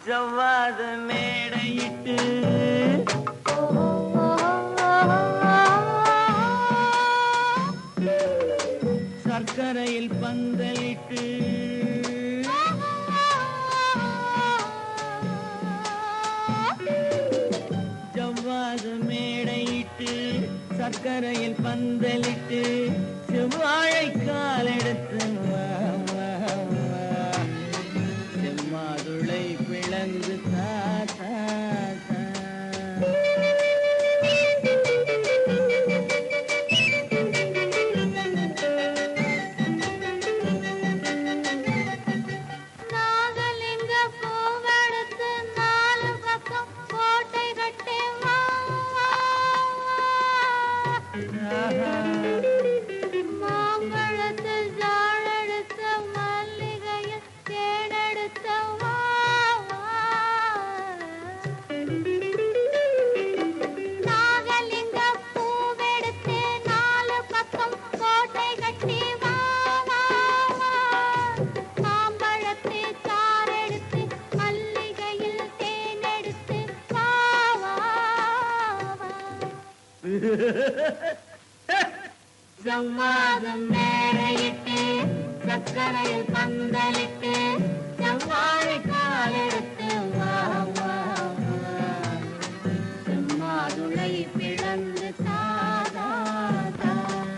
செவ்வாத மேடையிட்டு சர்க்கரையில் பந்தலிட்டு ஜவ்வாத மேடையிட்டு சர்க்கரையில் பந்தலிட்டு செவ்வாழை காலெடுத்து வா, வா, வா. செம்மாதுளை பிளந்து தா, தா, தா. நாகலிங்க பூவெடுத்து நாலு பக்கம் கோட்டை கட்டி வா. மாம்பழத்தில் ஜாழெடுத்த மல்லிகையில் தேனெடுத்த வா, வா. நாகலிங்க பூவெடுத்து நாலு பக்கம் கோட்டை கட்டி வா, வா, வா. மாம்பழத்தை சாரெடுத்து மல்லிகையில் தேனெடுத்து வா, வா, வா. செவ்வாதம் மேடையிட்டு சர்க்கரையில் பந்தலிட்டு செவ்வாழை காலெடுத்து வா, வா, வா. செம்மாதுளை பிளந்து தா, தா, தா.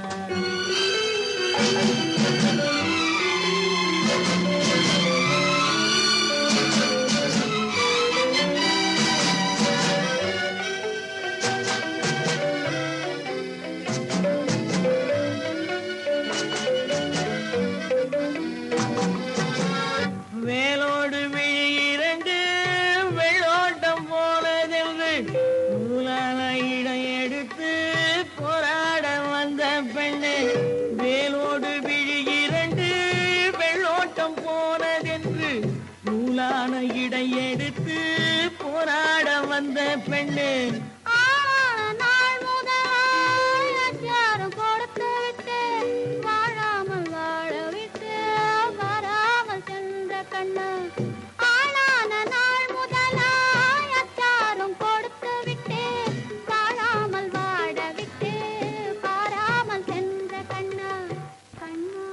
வேலோடு விழி இரண்டு வெள்ளோட்டம் போனதென்று நூலான இடம் எடுத்து போராட வந்த பெண்ணு வேலோடு விழி இரண்டு வெள்ளோட்டம் போனதென்று நூலான இடை எடுத்து போராட வந்த பெண்ணு ஆளான நாள் முதலாய் அச்சாரம் கொடுத்து விட்டு, வாழாமல் வாழ விட்டு, வராமல் சென்ற கண்ணு. ஆளான நாள் முதலாய் அச்சாரம் கொடுத்து விட்டு, வாழாமல் வாழ விட்டு, பாராமல் சென்ற கண்ணு. கண்ணா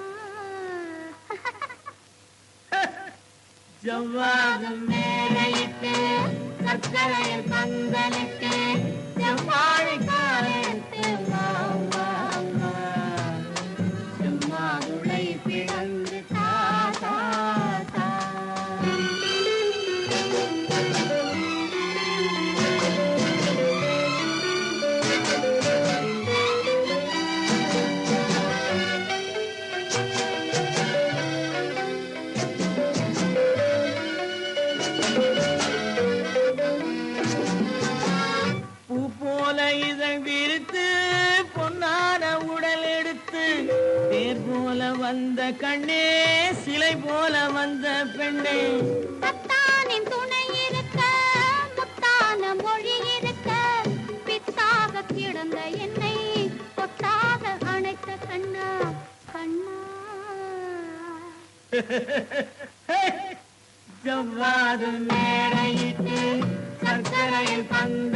செவ்வாதம் மேலையிட்டு சர்க்கரையில் பந்தலிட்டு செவ்வாழை காலெடுத்து வா, வா, வா. செம்மாதுளை பிளந்து தா, தா, தா. பூ போல இதழ் விரித்து பொன்னான உடல் எடுத்து தேர் போல வந்த கண்ணே சிலை போல வந்த பெண்ணே தத்தானின் துணை இருக்க முத்தான மொழி இருக்க பித்தாக கிடந்த என்னை கொத்தாக அணைத்த கண்ணா கண்ணா செவ்வாது மேடையிட்டு சர்க்கரையில் பந்த